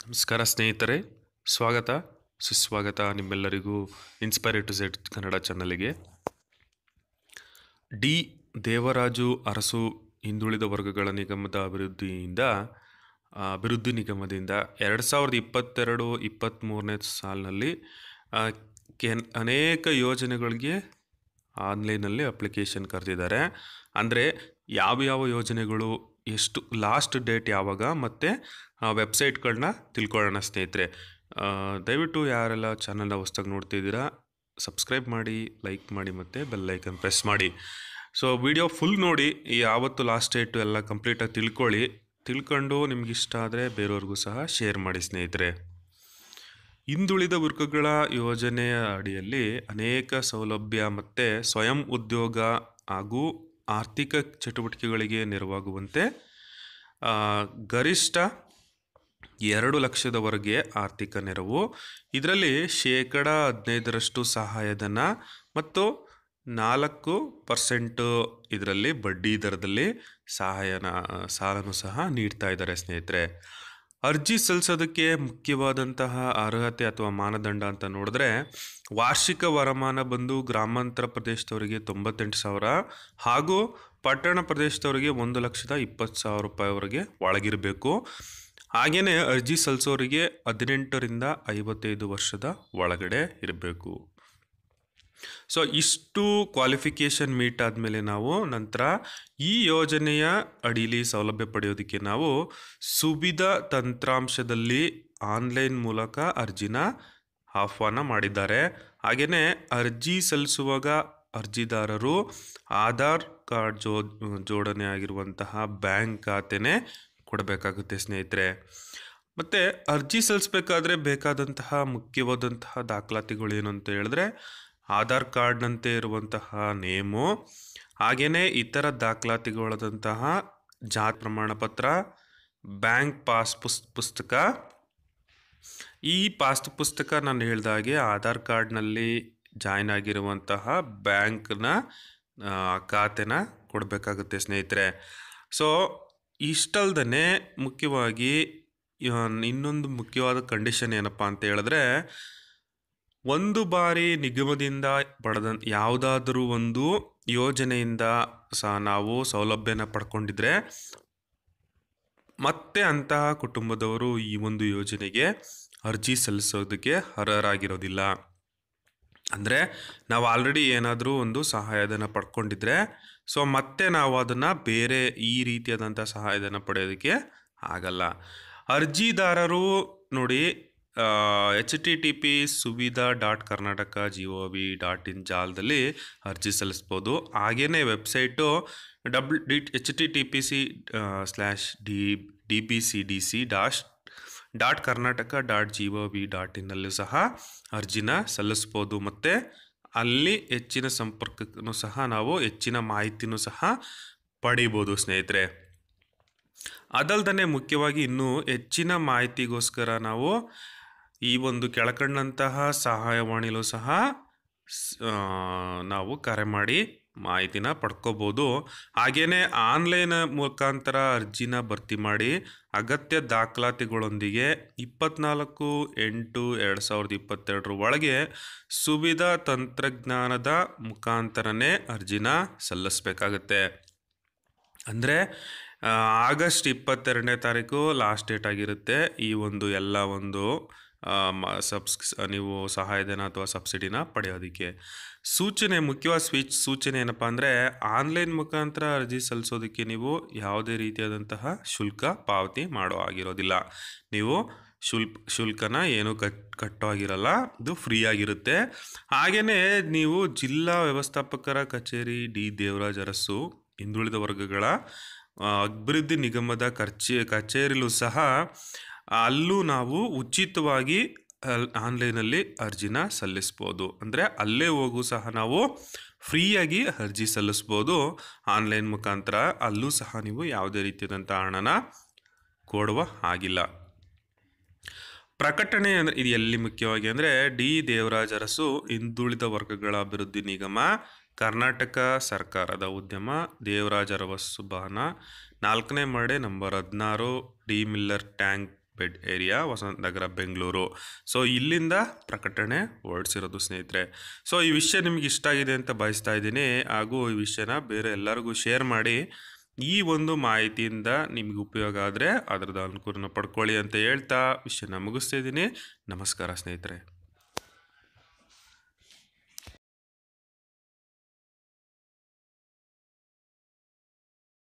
ನಮಸ್ಕಾರ ಸ್ನೇಹಿತರೆ ಸ್ವಾಗತ ಸುಸ್ವಾಗತ ನಿಮ್ಮೆಲ್ಲರಿಗೂ ಇನ್ಸ್ಪೈರ್ ಟು ಝೆಡ್ ಕನ್ನಡ ಚಾನಲ್ಗೆ ಡಿ ದೇವರಾಜು ಅರಸು ಹಿಂದುಳಿದ ವರ್ಗಗಳ ನಿಗಮದ ಅಭಿವೃದ್ಧಿಯಿಂದ ಆ, ಅಭಿವೃದ್ಧಿ ನಿಗಮದಿಂದ ಎರಡು ಸಾವಿರದ ಇಪ್ಪತ್ತೆರಡು ಇಪ್ಪತ್ತ್ಮೂರನೇ ಸಾಲಿನಲ್ಲಿ ಆ, ಕೆನ್ ಅನೇಕ ಯೋಜನೆಗಳಿಗೆ ಆನ್ಲೈನಲ್ಲಿ ಅಪ್ಲಿಕೇಶನ್ ಕರೆದಿದ್ದಾರೆ ಅಂದರೆ ಯಾವ ಯಾವ ಯೋಜನೆಗಳು ಎಷ್ಟು ಲಾಸ್ಟ್ ಡೇಟ್ ಯಾವಾಗ ಮತ್ತು ವೆಬ್ಸೈಟ್ಗಳನ್ನ ತಿಳ್ಕೊಳ್ಳೋಣ ಸ್ನೇಹಿತರೆ ಆ, ದಯವಿಟ್ಟು ಯಾರೆಲ್ಲ ಚಾನಲ್ನ ಹೊಸ್ದಾಗಿ ನೋಡ್ತಿದ್ದೀರಾ ಸಬ್ಸ್ಕ್ರೈಬ್ ಮಾಡಿ ಲೈಕ್ ಮಾಡಿ ಮತ್ತು ಬೆಲ್ ಐಕನ್ ಪ್ರೆಸ್ ಮಾಡಿ ಸೊ ವಿಡಿಯೋ ಫುಲ್ ನೋಡಿ ಈ ಯಾವತ್ತು ಲಾಸ್ಟ್ ಡೇಟು ಎಲ್ಲ ಕಂಪ್ಲೀಟಾಗಿ ತಿಳ್ಕೊಳ್ಳಿ ತಿಳ್ಕೊಂಡು ನಿಮ್ಗೆ ಇಷ್ಟ ಆದರೆ ಬೇರೆಯವ್ರಿಗೂ ಸಹ ಶೇರ್ ಮಾಡಿ ಸ್ನೇಹಿತರೆ ಹಿಂದುಳಿದ ವರ್ಗಗಳ ಯೋಜನೆಯ ಅಡಿಯಲ್ಲಿ ಅನೇಕ ಸೌಲಭ್ಯ ಮತ್ತು ಸ್ವಯಂ ಉದ್ಯೋಗ ಹಾಗೂ ಆರ್ಥಿಕ ಚಟುವಟಿಕೆಗಳಿಗೆ ನೆರವಾಗುವಂತೆ ಆ, ಗರಿಷ್ಠ ಎರಡು ಲಕ್ಷದವರೆಗೆ ಆರ್ಥಿಕ ನೆರವು ಇದರಲ್ಲಿ ಶೇಕಡ ಹದಿನೈದರಷ್ಟು ಸಹಾಯಧನ ಮತ್ತು ನಾಲ್ಕು ಪರ್ಸೆಂಟು ಇದರಲ್ಲಿ ಬಡ್ಡಿ ದರದಲ್ಲಿ ಸಹಾಯನ ಸಾಲನು ಸಹ ನೀಡ್ತಾ ಇದ್ದಾರೆ ಸ್ನೇಹಿತರೆ ಅರ್ಜಿ ಸಲ್ಲಿಸೋದಕ್ಕೆ ಮುಖ್ಯವಾದಂತಹ ಅರ್ಹತೆ ಅಥವಾ ಮಾನದಂಡ ಅಂತ ನೋಡಿದ್ರೆ ವಾರ್ಷಿಕ ವರಮಾನ ಬಂದು ಗ್ರಾಮಾಂತರ ಪ್ರದೇಶದವರಿಗೆ ತೊಂಬತ್ತೆಂಟು ಸಾವಿರ ಹಾಗೂ ಪಟ್ಟಣ ಪ್ರದೇಶದವರಿಗೆ ಒಂದು ಲಕ್ಷದ ಇಪ್ಪತ್ತು ಸಾವಿರ ರೂಪಾಯಿವರೆಗೆ ಒಳಗಿರಬೇಕು ಹಾಗೆಯೇ ಅರ್ಜಿ ಸಲ್ಲಿಸೋರಿಗೆ ಹದಿನೆಂಟರಿಂದ ಐವತ್ತೈದು ವರ್ಷದ ಒಳಗಡೆ ಇರಬೇಕು ಸೊ ಇಷ್ಟು ಕ್ವಾಲಿಫಿಕೇಷನ್ ಮೀಟ್ ಆದಮೇಲೆ ನಾವು ನಂತರ ಈ ಯೋಜನೆಯ ಅಡಿಲಿ ಸೌಲಭ್ಯ ಪಡೆಯೋದಕ್ಕೆ ನಾವು ಸುವಿಧ ತಂತ್ರಾಂಶದಲ್ಲಿ ಆನ್ಲೈನ್ ಮೂಲಕ ಅರ್ಜಿನ ಆಹ್ವಾನ ಮಾಡಿದ್ದಾರೆ ಹಾಗೆಯೇ ಅರ್ಜಿ ಸಲ್ಲಿಸುವಾಗ ಅರ್ಜಿದಾರರು ಆಧಾರ್ ಕಾರ್ಡ್ ಜೋ ಜೋಡಣೆ ಆಗಿರುವಂತಹ ಬ್ಯಾಂಕ್ ಖಾತೆನೇ ಕೊಡಬೇಕಾಗುತ್ತೆ ಸ್ನೇಹಿತರೆ ಮತ್ತು ಅರ್ಜಿ ಸಲ್ಲಿಸಬೇಕಾದ್ರೆ ಬೇಕಾದಂತಹ ಮುಖ್ಯವಾದಂತಹ ದಾಖಲಾತಿಗಳು ಏನು ಅಂತ ಹೇಳಿದ್ರೆ ಆಧಾರ್ ಕಾರ್ಡ್ನಂತೆ ಇರುವಂತಹ ನೇಮು ಹಾಗೆಯೇ ಇತರ ದಾಖಲಾತಿಗಳಾದಂತಹ ಜಾತಿ ಪ್ರಮಾಣ ಪತ್ರ ಬ್ಯಾಂಕ್ ಪಾಸ್ ಪುಸ್ ಪುಸ್ತಕ ಈ ಪಾಸ್ ಪುಸ್ತಕ ನಾನು ಹೇಳಿದ ಹಾಗೆ ಆಧಾರ್ ಕಾರ್ಡ್ನಲ್ಲಿ ಜಾಯ್ನ್ ಆಗಿರುವಂತಹ ಬ್ಯಾಂಕ್ನ ಆ, ಖಾತೆನ ಕೊಡಬೇಕಾಗುತ್ತೆ ಸ್ನೇಹಿತರೆ ಸೊ ಇಷ್ಟಲ್ದೇ ಮುಖ್ಯವಾಗಿ ಆ, ಇನ್ನೊಂದು ಮುಖ್ಯವಾದ ಕಂಡೀಷನ್ ಏನಪ್ಪ ಅಂತ ಹೇಳಿದ್ರೆ ಒಂದು ಬಾರಿ ನಿಗಮದಿಂದ ಪಡೆದ ಯಾವುದಾದರೂ ಒಂದು ಯೋಜನೆಯಿಂದ ಸಹ ನಾವು ಸೌಲಭ್ಯನ ಪಡ್ಕೊಂಡಿದ್ರೆ ಮತ್ತೆ ಅಂತಹ ಕುಟುಂಬದವರು ಈ ಒಂದು ಯೋಜನೆಗೆ ಅರ್ಜಿ ಸಲ್ಲಿಸೋದಕ್ಕೆ ಅರ್ಹರಾಗಿರೋದಿಲ್ಲ ಅಂದರೆ ನಾವು ಆಲ್ರೆಡಿ ಏನಾದರೂ ಒಂದು ಸಹಾಯಧನ ಪಡ್ಕೊಂಡಿದ್ರೆ ಸೊ ಮತ್ತೆ ನಾವು ಅದನ್ನು ಬೇರೆ ಈ ರೀತಿಯಾದಂಥ ಸಹಾಯಧನ ಪಡೆಯೋದಕ್ಕೆ ಆಗಲ್ಲ ಅರ್ಜಿದಾರರು ನೋಡಿ H T T P Suvidha dot Karnataka G O V dot in ಜಾಲದಲ್ಲಿ ಅರ್ಜಿ ಸಲ್ಲಿಸ್ಬೋದು ಹಾಗೆಯೇ website W D H T T P C slash D D B C D C dash dot Karnataka dot G O V dot ಇನ್ನಲ್ಲೂ ಸಹ ಅರ್ಜಿನ ಸಲ್ಲಿಸ್ಬೋದು ಮತ್ತು ಅಲ್ಲಿ ಹೆಚ್ಚಿನ ಸಂಪರ್ಕಕ್ಕೂ ಸಹ ನಾವು ಹೆಚ್ಚಿನ ಮಾಹಿತಿನೂ ಸಹ ಪಡಿಬೋದು ಸ್ನೇಹಿತರೆ ಅದಲ್ದೇ ಮುಖ್ಯವಾಗಿ ಇನ್ನೂ ಹೆಚ್ಚಿನ ಮಾಹಿತಿಗೋಸ್ಕರ ನಾವು ಈ ಒಂದು ಕೆಳಕಂಡಂತಹ ಸಹಾಯವಾಣಿಲೂ ಸಹ ಸ್- ಆ, ನಾವು ಕರೆ ಮಾಡಿ ಮಾಹಿತಿನ ಪಡ್ಕೋಬೋದು ಹಾಗೆಯೇ ಆನ್ಲೈನ್ ಮುಖಾಂತರ ಅರ್ಜಿನ ಭರ್ತಿ ಮಾಡಿ ಅಗತ್ಯ ದಾಖಲಾತಿಗಳೊಂದಿಗೆ ಇಪ್ಪತ್ನಾಲ್ಕು ಎಂಟು ಎರಡು ಸಾವಿರದ ಇಪ್ಪತ್ತೆರಡರ ಒಳಗೆ ಸುವಿಧ ತಂತ್ರಜ್ಞಾನದ ಮುಖಾಂತರನೇ ಅರ್ಜಿನ ಸಲ್ಲಿಸಬೇಕಾಗತ್ತೆ ಅಂದರೆ ಆಗಸ್ಟ್ ಇಪ್ಪತ್ತೆರಡನೇ ತಾರೀಕು ಲಾಸ್ಟ್ ಡೇಟ್ ಆಗಿರುತ್ತೆ ಈ ಒಂದು ಎಲ್ಲ ಒಂದು ಆ, ಮ- ಸಬ್ಸ್ ನೀವು ಸಹಾಯಧನ ಅಥವಾ ಸಬ್ಸಿಡಿನ ಪಡೆಯೋದಕ್ಕೆ ಸೂಚನೆ ಮುಖ್ಯವಾದ ಸ್ವೀಚ್ ಸೂಚನೆ ಏನಪ್ಪ ಅಂದರೆ ಆನ್ಲೈನ್ ಮುಖಾಂತರ ಅರ್ಜಿ ಸಲ್ಲಿಸೋದಕ್ಕೆ ನೀವು ಯಾವುದೇ ರೀತಿಯಾದಂತಹ ಶುಲ್ಕ ಪಾವತಿ ಮಾಡೋ ಆಗಿರೋದಿಲ್ಲ ನೀವು ಶುಲ್ಕ ಶುಲ್ಕನ ಏನು ಕಟ್ ಕಟ್ಟೋ ಆಗಿರಲ್ಲ ಇದು ಫ್ರೀ ಆಗಿರುತ್ತೆ ಹಾಗೆಯೇ ನೀವು ಜಿಲ್ಲಾ ವ್ಯವಸ್ಥಾಪಕರ ಕಚೇರಿ ಡಿ ದೇವರಾಜ್ ಅರಸು ಹಿಂದುಳಿದ ವರ್ಗಗಳ ಆ, ಅಭಿವೃದ್ಧಿ ನಿಗಮದ ಕಚೇ ಕಚೇರಿಲೂ ಸಹ ಅಲ್ಲೂ ನಾವು ಉಚಿತವಾಗಿ ಅಲ್- ಆನ್ಲೈನಲ್ಲಿ ಅರ್ಜಿನ ಸಲ್ಲಿಸ್ಬೋದು ಅಂದರೆ ಅಲ್ಲೇ ಹೋಗೂ ಸಹ ನಾವು ಫ್ರೀಯಾಗಿ ಅರ್ಜಿ ಸಲ್ಲಿಸ್ಬೋದು ಆನ್ಲೈನ್ ಮುಖಾಂತರ ಅಲ್ಲೂ ಸಹ ನೀವು ಯಾವುದೇ ರೀತಿಯಾದಂಥ ಹಣನ ಕೊಡುವ ಆಗಿಲ್ಲ ಪ್ರಕಟಣೆ ಅಂದರೆ ಇದು ಎಲ್ಲಿ ಮುಖ್ಯವಾಗಿ ಅಂದರೆ ಡಿ ದೇವರಾಜ್ ಅರಸು ಹಿಂದುಳಿದ ವರ್ಗಗಳ ಅಭಿವೃದ್ಧಿ ನಿಗಮ ಕರ್ನಾಟಕ ಸರ್ಕಾರದ ಉದ್ಯಮ ದೇವರಾಜ ಅರಸು ಭವನ ನಾಲ್ಕನೇ ಮಹಡಿ ನಂಬರ್ ಹದಿನಾರು D Miller tank bed area Vasanth Nagar Bengaluru so ಇಲ್ಲಿಂದ ಪ್ರಕಟಣೆ ಹೊರಡಿಸಿರೋದು ಸ್ನೇಹಿತರೆ ಸೊ ಈ ವಿಷಯ ನಿಮ್ಗೆ ಇಷ್ಟ ಆಗಿದೆ ಅಂತ ಬಯಸ್ತಾ ಇದ್ದೀನಿ ಹಾಗೂ ಈ ವಿಷಯನ ಬೇರೆ ಎಲ್ಲರಿಗೂ ಶೇರ್ ಮಾಡಿ ಈ ಒಂದು ಮಾಹಿತಿಯಿಂದ ನಿಮ್ಗೆ ಉಪಯೋಗ ಆದರೆ ಅದರದ ಅನುಕೂಲನ ಪಡ್ಕೊಳ್ಳಿ ಅಂತ ಹೇಳ್ತಾ ವಿಷಯನ ಮುಗಿಸ್ತಾ ಇದ್ದೀನಿ ನಮಸ್ಕಾರ ಸ್ನೇಹಿತರೆ